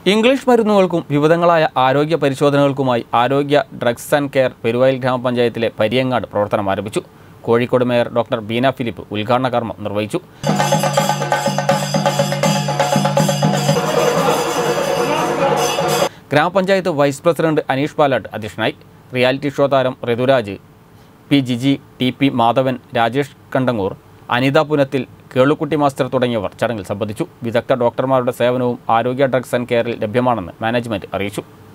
English മരുന്നുകൾക്കും വിവിധങ്ങളായ ആരോഗ്യ പരിശോധനകൾക്കുമായി ആരോഗ്യ ഡ്രഗ്സ് ആൻഡ് കെയർ പെരുവയൽ ഗ്രാമപഞ്ചായത്തിലെ പരിയങ്ങാട് പ്രവർത്തനം ആരംഭിച്ചു കോഴിക്കോട് മേയർ ഡോക്ടർ ബീന ഫിലിപ്പ് ഉദ്ഘാടന കർമ്മം നിർവഹിച്ചു ഗ്രാമപഞ്ചായത്ത് വൈസ് പ്രസിഡന്റ് അനീഷ് പാലാട്ട് അധ്യക്ഷനായി റിയാലിറ്റി ഷോ താരം Rithuraj P Jiji T P Madhavan Rajesh Kandangoor Anitha Punathil Kelukutty master തുടങ്ങിയവർ ചടങ്ങിൽ സംബന്ധിച്ചു വിദഗ്ധ ഡോക്ടർമാരുടെ സേവനവും ആരോഗ്യ ഡ്രഗ്സ് ആൻഡ് കെയറിൽ ലഭ്യമാണെന്ന് മാനേജ്മെന്റ് അറിയിച്ചു